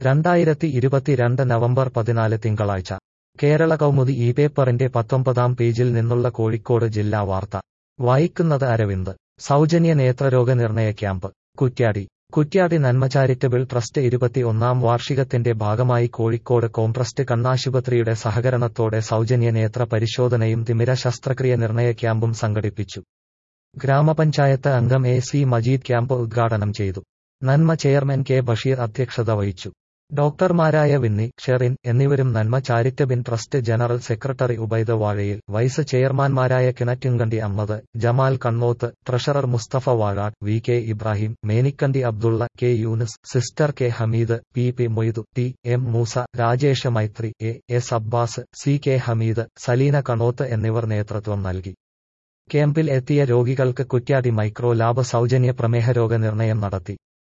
രണ്ടായിരത്തി ഇരുപത്തിരണ്ട് നവംബർ പതിനാല് തിങ്കളാഴ്ച കേരള കൗമുദി ഈ പേപ്പറിന്റെ പത്തൊമ്പതാം പേജിൽ നിന്നുള്ള കോഴിക്കോട് ജില്ലാ വാർത്ത വായിക്കുന്നത് അരവിന്ദ് സൗജന്യ നേത്രരോഗ നിർണയ ക്യാമ്പ് കുറ്റ്യാടി കുറ്റ്യാടി നന്മ ചാരിറ്റബിൾ ട്രസ്റ്റ് ഇരുപത്തി ഒന്നാം വാർഷികത്തിന്റെ ഭാഗമായി കോഴിക്കോട് കോംട്രസ്റ്റ് കണ്ണാശുപത്രിയുടെ സഹകരണത്തോടെ സൗജന്യ നേത്ര പരിശോധനയും തിമിര ശസ്ത്രക്രിയ നിർണയ ക്യാമ്പും സംഘടിപ്പിച്ചു ഗ്രാമപഞ്ചായത്ത് അംഗം എ സി മജീദ് ക്യാമ്പ് ഉദ്ഘാടനം ചെയ്തു നന്മ ചെയർമാൻ കെ ബഷീർ അധ്യക്ഷത വഹിച്ചു ഡോക്ടർമാരായ വിന്നി ഷെറിൻ എന്നിവരും നന്മ charitable trust general secretary Ubaid Vazhayil vice ചെയർമാൻമാരായ Kinattunkandi Ammad Jamal Kannoth treasurer Mustafa Vazhad V K Ibrahim Menikkandi Abdulla K Yunis sister K Hameed P P Moidu T M Moosa Rajesha Maithri A S Abbas C K Hameed Saleena Kanoth എന്നിവർ നേതൃത്വം നൽകി ക്യാമ്പിൽ എത്തിയ രോഗികൾക്ക് കുറ്റ്യാടി മൈക്രോ ലാബ് സൗജന്യ പ്രമേഹ രോഗ നിർണയം നടത്തി